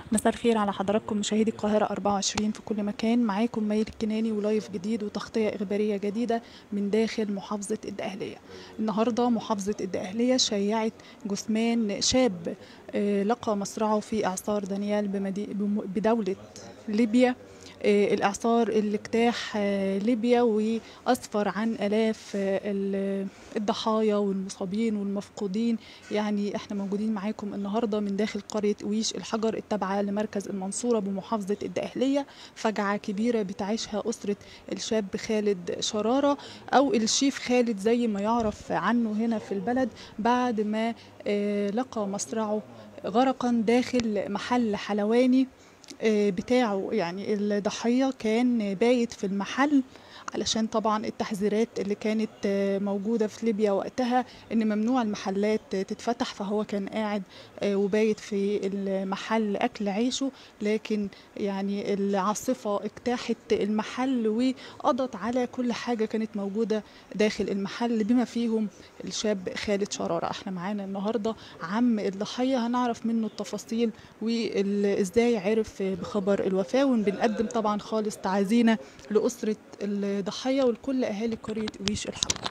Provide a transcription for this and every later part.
مساء الخير على حضراتكم مشاهدي القاهرة 24 في كل مكان معاكم مير الكناني ولايف جديد وتغطية إخبارية جديدة من داخل محافظة الدقهلية النهاردة محافظة الدقهلية شيعت جثمان شاب آه، لقى مصرعه في إعصار دانيال بمدي... بم- بدولة ليبيا آه، الإعصار اللي اجتاح آه، ليبيا وأسفر عن آلاف آه، ال- الضحايا والمصابين والمفقودين يعني احنا موجودين معاكم النهارده من داخل قريه ويش الحجر التابعه لمركز المنصوره بمحافظه الدقهليه فجعه كبيره بتعيشها اسره الشاب خالد شراره او الشيف خالد زي ما يعرف عنه هنا في البلد بعد ما آه، لقى مصرعه غرقا داخل محل حلواني آه، بتاعه يعني الضحيه كان بايت في المحل علشان طبعا التحذيرات اللي كانت آه، موجودة في ليبيا وقتها ان ممنوع المحلات آه، تتفتح فهو كان قاعد آه، وبايت في المحل اكل عيشه لكن يعني العاصفة اجتاحت المحل وقضت على كل حاجة كانت موجودة داخل المحل بما فيهم الشاب خالد شرارة احنا معانا النهاردة عم الضحية هنعرف منه التفاصيل وازاي عرف بخبر الوفاة وبنقدم طبعا خالص تعازينا لأسرة الضحية ولكل أهالي قرية ويش الحمد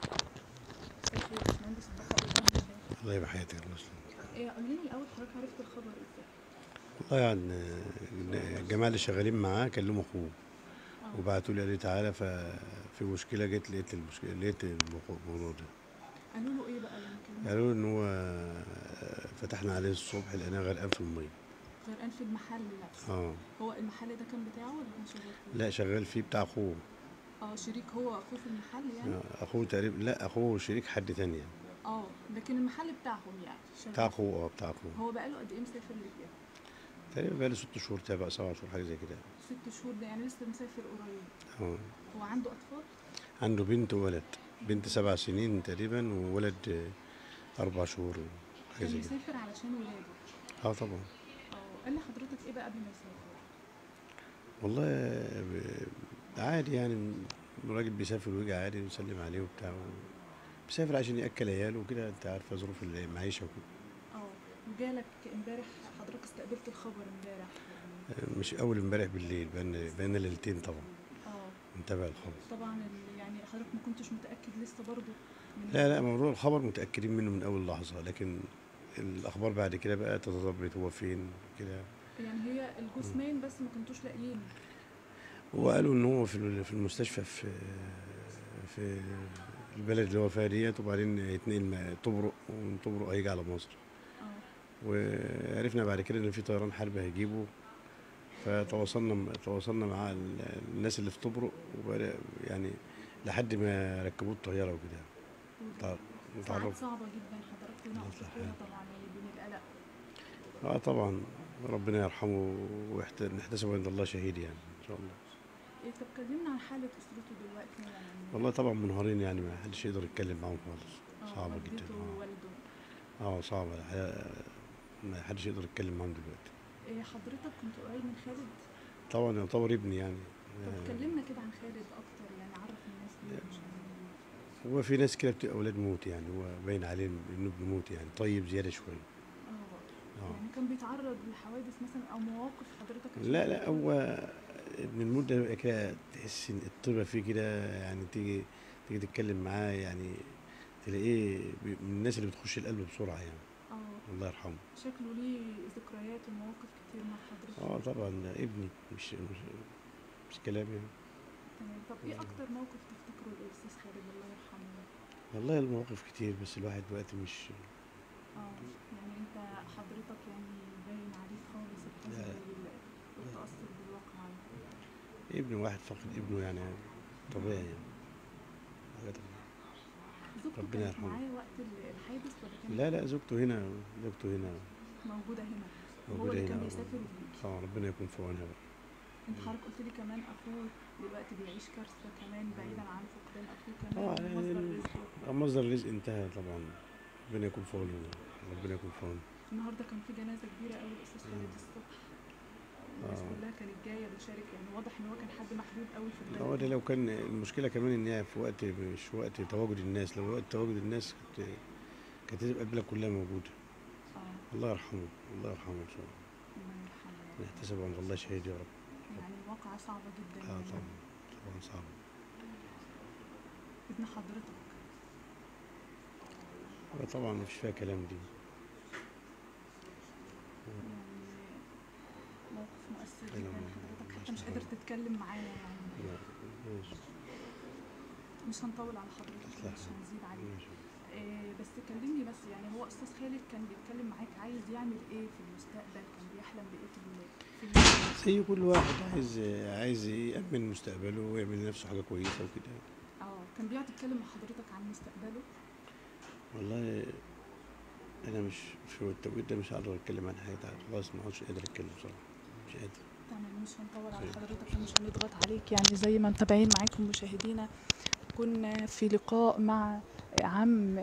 الله يبقى حياتك الله يسلمك قولي لي الأول حضرتك عرفت الخبر ازاي؟ والله يعني الجماعه اللي شغالين معاه كلموا اخوه وبعتوا لي قال لي تعالى ففي مشكله جيت لقيت المشكله لقيت الموضوع ده قالوا له ايه بقى لما كلموه؟ قالوا ان هو فتحنا عليه الصبح لقيناه غرقان في الميه غرقان في المحل نفسه اه هو المحل ده كان بتاعه ولا كان شغال فيه؟ لا شغال فيه بتاع اخوه اه شريك هو اخوه في المحل يعني؟ آه، اخوه تقريبا لا اخوه شريك حد تاني يعني اه لكن المحل بتاعهم يعني شغال بتاع اخوه اه بتاع اخوه هو بقاله قد ايه مسافر ليبيا؟ تقريبا بقى له ست شهور تابع سبع شهور حاجه زي كده ست شهور ده يعني لسه مسافر قريب اه هو عنده أطفال؟ عنده بنت وولد بنت سبع سنين تقريبا وولد آه، اربع شهور حاجه كان زي كده مسافر علشان ولاده اه طبعا اه قال لحضرتك ايه بقى قبل ما يسافر؟ والله ب- عادي يعني الراجل بيسافر ويجي عادي ويسلم عليه وبتاع بيسافر عشان ياكل عياله وكده انت عارفه ظروف المعيشه وكده اه وجالك امبارح حضرتك استقبلت الخبر امبارح مش اول امبارح بالليل بقالنا بقالنا ليلتين طبعا اه متابع الخبر طبعا ال- يعني حضرتك ما كنتش متاكد لسه برضو من لا لا موضوع الخبر متاكدين منه من اول لحظه لكن الاخبار بعد كده بقى تتظبط هو فين كده يعني هي الجثمان بس ما كنتوش لاقيين وقالوا ان هو في في المستشفى في في البلد اللي هو فيها ديت وبعدين يتنقل م- طبرق ومن طبرق هيجي على مصر اه وعرفنا بعد كده ان في طيران حرب هيجيبه فتواصلنا تواصلنا مع ال- الناس اللي في طبرق وبقى يعني لحد ما ركبوه الطياره وكده تع- ساعات تعرف صعبه جدا حضرتك هنا الله افريقيا يصلحها. طبعا يعني بين القلق اه طبعا ربنا يرحمه ونحتسب عند الله شهيد يعني ان شاء الله إيه طب كلمنا عن حاله اسرته دلوقتي يعني والله طبعا منهارين يعني ما حدش يقدر يتكلم معاهم خالص آه، صعبه والدته جدا اه ووالده اه صعبه الحقيقة ما حدش يقدر يتكلم معاهم دلوقتي إيه حضرتك كنت قريب من خالد طبعا يعتبر ابني يعني طب آه، كلمنا كده عن خالد اكتر يعني عرف الناس بيه مش عارفين. هو في ناس كده بتبقى اولاد موت يعني هو باين عليه انه ابن موت يعني طيب زياده شويه اه اه يعني كان بيتعرض لحوادث مثلا او مواقف حضرتك عشان لا كده لا هو ابن الموت ده بيبقى كده تحس ان الطيبه فيه كده يعني تيجي تيجي تتكلم معاه يعني تلاقيه بي- من الناس اللي بتخش القلب بسرعه يعني اه الله يرحمه شكله ليه ذكريات ومواقف كتير مع حضرتك اه طبعا ده ابني مش مش, مش كلام يعني تمام طب ايه اكتر موقف تفتكره الاستاذ خالد الله يرحمه والله المواقف كتير بس الواحد دلوقتي مش اه يعني انت حضرتك يعني باين عليك خالص الحزن لا. وال- والتاثر بالواقع ابن واحد فقد ابنه يعني طبيعي يعني حاجة طبيعية. زوجته ربنا كانت يرحمه. معاه وقت ال- الحادث ولا كانت لا لا زوجته هنا زوجته هنا موجوده هنا وهو موجودة اللي كان هنا. بيسافر وبيجي اه ربنا يكون في عونها بقى انت حضرتك قلت لي كمان اخوه دلوقتي بيعيش كارثه كمان بعيدا عن فقدان اخوه اه كمان يعني مصدر ال- رزقه آه، مصدر الرزق انتهى طبعا ربنا يكون في عونه ربنا يكون في عونه النهارده كان في جنازه كبيره قوي الاستاذ خالد الصبح الناس آه. كلها كانت جايه بتشارك يعني واضح ان هو كان حد محبوب قوي في البلد هو ده لو كان المشكله كمان ان هي في وقت مش وقت تواجد الناس لو وقت تواجد الناس كانت كانت تبقى البلد كلها موجوده اه الله يرحمه الله يرحمه ان شاء الله الله يرحمه نحتسب عند الله شهيد يا رب يعني واقعة صعبة جدا اه طبعا طبعا صعب ابن حضرتك طبعا مفيش فيها كلام دي يعني موقف مؤثر أيوة، جدا حضرتك حتى مش مش قادر حاجة. تتكلم معانا يعني لا، ماشي مش هنطول على حضرتك لا. مش هنزيد عليك ماشي إيه بس كلمني بس يعني هو استاذ خالد كان بيتكلم معاك عايز يعمل ايه في المستقبل كان بيحلم بايه في ال- في ال- زي كل واحد عايز عايز يأمن مستقبله ويعمل لنفسه حاجة كويسة وكده اه كان بيقعد يتكلم مع حضرتك عن مستقبله والله أنا مش في التوقيت ده مش هقدر أتكلم عن حاجة خلاص ما عادش قادر أتكلم بصراحة مش قادر تمام مش هنطول على طيب. حضرتك ومش هنضغط عليك يعني زي ما متابعين معاكم مشاهدينا كنا في لقاء مع عم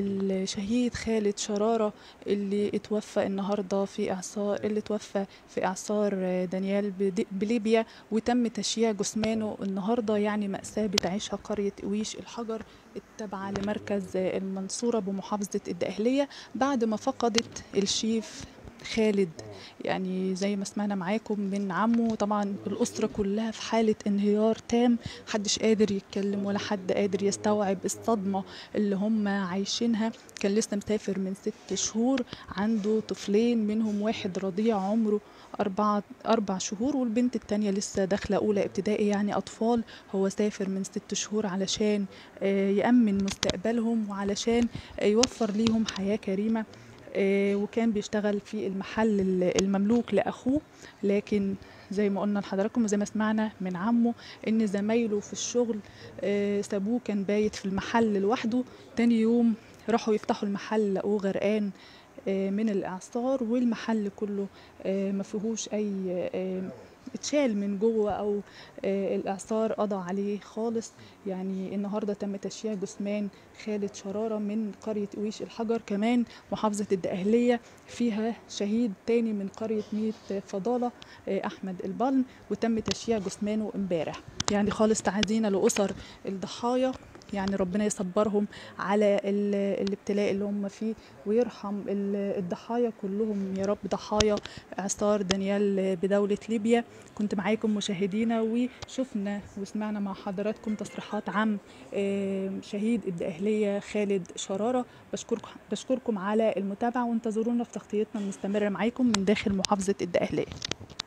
الشهيد خالد شرارة اللي اتوفى النهارده في اعصار اللي اتوفى في اعصار دانيال بدي- بليبيا وتم تشييع جثمانه النهارده يعني مأساة بتعيشها قرية قويش الحجر التابعة لمركز المنصورة بمحافظة الدقهلية بعد ما فقدت الشيف خالد يعني زي ما سمعنا معاكم من عمه طبعا الأسرة كلها في حالة انهيار تام محدش قادر يتكلم ولا حد قادر يستوعب الصدمة اللي هم عايشينها كان لسه مسافر من ست شهور عنده طفلين منهم واحد رضيع عمره أربعة أربع شهور والبنت التانية لسه داخلة أولى ابتدائي يعني أطفال هو سافر من ست شهور علشان آه، يأمن مستقبلهم وعلشان آه، يوفر ليهم حياة كريمة آه، وكان بيشتغل في المحل ال- المملوك لأخوه لكن زي ما قلنا لحضراتكم وزي ما سمعنا من عمه ان زمايله في الشغل آه، سابوه كان بايت في المحل لوحده تاني يوم راحوا يفتحوا المحل لقوه غرقان آه، من الاعصار والمحل كله آه، ما فيهوش اي آه، اتشال من جوه او آه، الاعصار قضى عليه خالص يعني النهارده تم تشييع جثمان خالد شراره من قريه قويش الحجر كمان محافظه الدقهليه فيها شهيد تاني من قريه ميت فضاله آه، احمد البلن وتم تشييع جثمانه امبارح يعني خالص تعزينا لاسر الضحايا يعني ربنا يصبرهم على ال- الابتلاء اللي هم فيه ويرحم ال- الضحايا كلهم يا رب ضحايا اعصار دانيال بدولة ليبيا كنت معاكم مشاهدينا وشفنا وسمعنا مع حضراتكم تصريحات عم آه، شهيد الدقهلية خالد شرارة بشكركم بشكركم على المتابعة وانتظرونا في تغطيتنا المستمرة معاكم من داخل محافظة الدقهلية